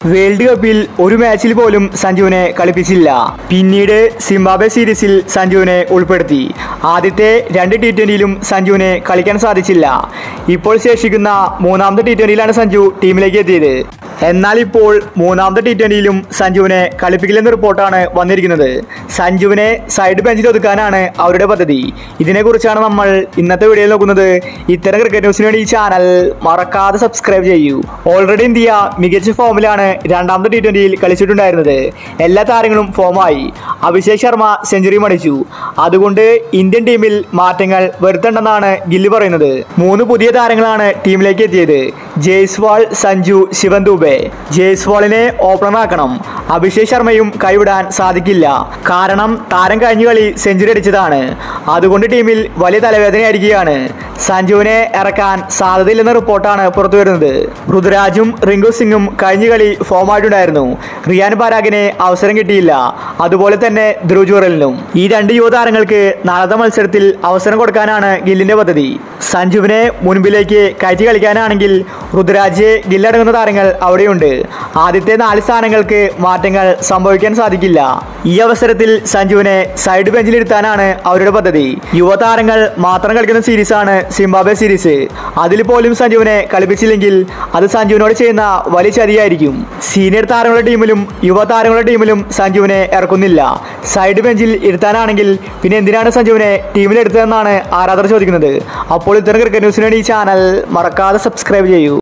world കപ്പിൽ ഒരു മാച്ചിൽ പോലും സഞ്ജുവിനെ കളിപ്പിച്ചില്ല പിന്നീട് സിംബാബ്വെ സീരീസിൽ സഞ്ജുവിനെ ഉൾപ്പെടുത്തി ആദ്യത്തെ രണ്ട് ടി ട്വൻ്റിയിലും സഞ്ജുവിനെ കളിക്കാൻ സാധിച്ചില്ല ഇപ്പോൾ ശേഷിക്കുന്ന മൂന്നാമത്തെ ടി ട്വൻ്റിയിലാണ് സഞ്ജു ടീമിലേക്ക് എത്തിയത് എന്നാൽ ഇപ്പോൾ മൂന്നാമത്തെ ടി ട്വൻ്റിയിലും സഞ്ജുവിനെ കളിപ്പിക്കില്ലെന്ന റിപ്പോർട്ടാണ് വന്നിരിക്കുന്നത് സഞ്ജുവിനെ സൈഡ് ബെഞ്ചിൽ ഒതുക്കാനാണ് അവരുടെ പദ്ധതി ഇതിനെക്കുറിച്ചാണ് നമ്മൾ ഇന്നത്തെ വീഡിയോയിൽ നോക്കുന്നത് ഇത്തരം ക്രിക്കറ്റ് ന്യൂസിന് വേണ്ടി ഈ ചാനൽ മറക്കാതെ സബ്സ്ക്രൈബ് ചെയ്യൂ ഓൾറെഡി ഇന്ത്യ മികച്ച ഫോമിലാണ് രണ്ടാമത്തെ ടി ട്വൻ്റിയിൽ കളിച്ചിട്ടുണ്ടായിരുന്നത് എല്ലാ താരങ്ങളും ഫോമായി അഭിഷേക് ശർമ്മ സെഞ്ചുറി മടിച്ചു അതുകൊണ്ട് ഇന്ത്യൻ ടീമിൽ മാറ്റങ്ങൾ വരുത്തണ്ടെന്നാണ് ഗില്ലി പറയുന്നത് മൂന്ന് പുതിയ താരങ്ങളാണ് ടീമിലേക്ക് എത്തിയത് ജയ്സ്വാൾ സഞ്ജു ശിവൻ ദുബെ ജയ്സ്വാളിനെ ഓപ്പണറാക്കണം അഭിഷേക് ശർമ്മയും കൈവിടാൻ സാധിക്കില്ല കാരണം താരം കഴിഞ്ഞ കളി സെഞ്ചുറി അടിച്ചതാണ് അതുകൊണ്ട് ടീമിൽ വലിയ തലവേദനയായിരിക്കുകയാണ് സഞ്ജുവിനെ ഇറക്കാൻ സാധ്യതയില്ലെന്ന റിപ്പോർട്ടാണ് പുറത്തു വരുന്നത് ഋതുരാജും റിങ്കു സിംഗും കഴിഞ്ഞ കളി ഫോമായിട്ടുണ്ടായിരുന്നു റിയാൻ പരാഗിനെ അവസരം കിട്ടിയില്ല അതുപോലെ തന്നെ ധ്രുവ് ജുറലിനും ഈ രണ്ട് യുവതാരങ്ങൾക്ക് നാളത്തെ മത്സരത്തിൽ അവസരം കൊടുക്കാനാണ് ഗില്ലിന്റെ പദ്ധതി സഞ്ജുവിനെ മുൻപിലേക്ക് കയറ്റി കളിക്കാനാണെങ്കിൽ ഋതുരാജ് ഗില്ലടങ്ങുന്ന താരങ്ങൾ അവിടെയുണ്ട് ആദ്യത്തെ നാല് സ്ഥാനങ്ങൾക്ക് മാറ്റങ്ങൾ സംഭവിക്കാൻ സാധിക്കില്ല ഈ അവസരത്തിൽ സഞ്ജുവിനെ സൈഡ് ബെഞ്ചിലിരുത്താനാണ് അവരുടെ പദ്ധതി യുവതാരങ്ങൾ മാത്രം കളിക്കുന്ന സീരീസാണ് സിംബാബ്വെ സീരീസ് അതിൽ പോലും സഞ്ജുവിനെ കളിപ്പിച്ചില്ലെങ്കിൽ അത് സഞ്ജുവിനോട് ചെയ്യുന്ന വലിയ ചതിയായിരിക്കും സീനിയർ താരങ്ങളുടെ ടീമിലും യുവതാരങ്ങളുടെ ടീമിലും സഞ്ജുവിനെ ഇറക്കുന്നില്ല സൈഡ് ബെഞ്ചിൽ ഇരുത്താനാണെങ്കിൽ പിന്നെ എന്തിനാണ് സഞ്ജുവിനെ ടീമിലെടുത്തതെന്നാണ് ആരാധകർ ചോദിക്കുന്നത് അപ്പോൾ ഇത്തരം ക്രിക്കറ്റ് ന്യൂസിന് വേണ്ടി ഈ ചാനൽ മറക്കാതെ സബ്സ്ക്രൈബ് ചെയ്യൂ